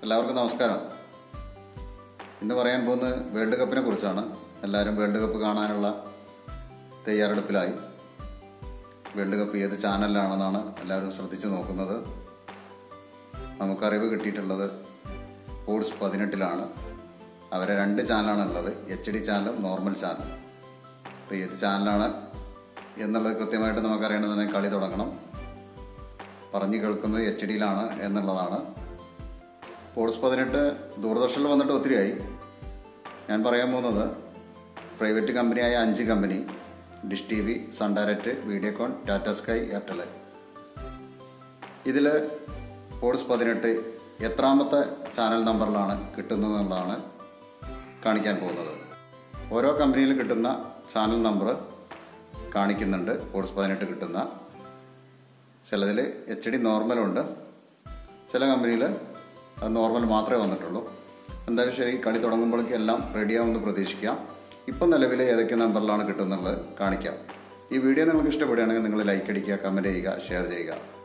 എല്ലാവർക്കും നമസ്കാരം ഇന്ന് പറയാൻ പോകുന്നത് വേൾഡ് കപ്പിനെ കുറിച്ചാണ് എല്ലാവരും വേൾഡ് കപ്പ് കാണാനുള്ള തയ്യാറെടുപ്പിലായി വേൾഡ് കപ്പ് ഏത് ചാനലിലാണെന്നാണ് എല്ലാവരും ശ്രദ്ധിച്ചു നോക്കുന്നത് നമുക്കറിവ് കിട്ടിയിട്ടുള്ളത് സ്പോർട്സ് പതിനെട്ടിലാണ് അവരെ രണ്ട് ചാനലാണ് ഉള്ളത് എച്ച് ഡി ചാനലും നോർമൽ ചാനലും അപ്പോൾ ഏത് ചാനലാണ് എന്നുള്ളത് കൃത്യമായിട്ട് നമുക്കറിയണമെന്നുണ്ടെങ്കിൽ കളി തുടങ്ങണം പറഞ്ഞു കേൾക്കുന്നത് എച്ച് ഡിയിലാണ് എന്നുള്ളതാണ് സ്പോർട്സ് പതിനെട്ട് ദൂരദർശനിൽ വന്നിട്ട് ഒത്തിരിയായി ഞാൻ പറയാൻ പോകുന്നത് പ്രൈവറ്റ് കമ്പനിയായ അഞ്ച് company dish T V sun direct Videocon Tata sky Airtel ഇതിൽ സ്പോർട്സ് പതിനെട്ട് എത്രാമത്തെ ചാനൽ നമ്പറിലാണ് കിട്ടുന്നത് എന്നുള്ളതാണ് കാണിക്കാൻ പോകുന്നത് ഓരോ കമ്പനിയിൽ കിട്ടുന്ന ചാനൽ നമ്പർ കാണിക്കുന്നുണ്ട് സ്പോർട്സ് പതിനെട്ട് കിട്ടുന്ന ചിലതിൽ എച്ച് ഡി നോർമലുണ്ട് ചില കമ്പനിയിൽ അത് നോർമൽ മാത്രമേ വന്നിട്ടുള്ളൂ എന്തായാലും ശരി കളി തുടങ്ങുമ്പോഴേക്കും എല്ലാം റെഡിയാവുമെന്ന് പ്രതീക്ഷിക്കാം ഇപ്പം നിലവിൽ ഏതൊക്കെ നമ്പറിലാണ് കിട്ടുന്നുള്ളത് കാണിക്കാം ഈ വീഡിയോ നിങ്ങൾക്ക് ഇഷ്ടപ്പെടുകയാണെങ്കിൽ നിങ്ങൾ ലൈക്ക് അടിക്കുക കമൻറ്റ് ചെയ്യുക ഷെയർ ചെയ്യുക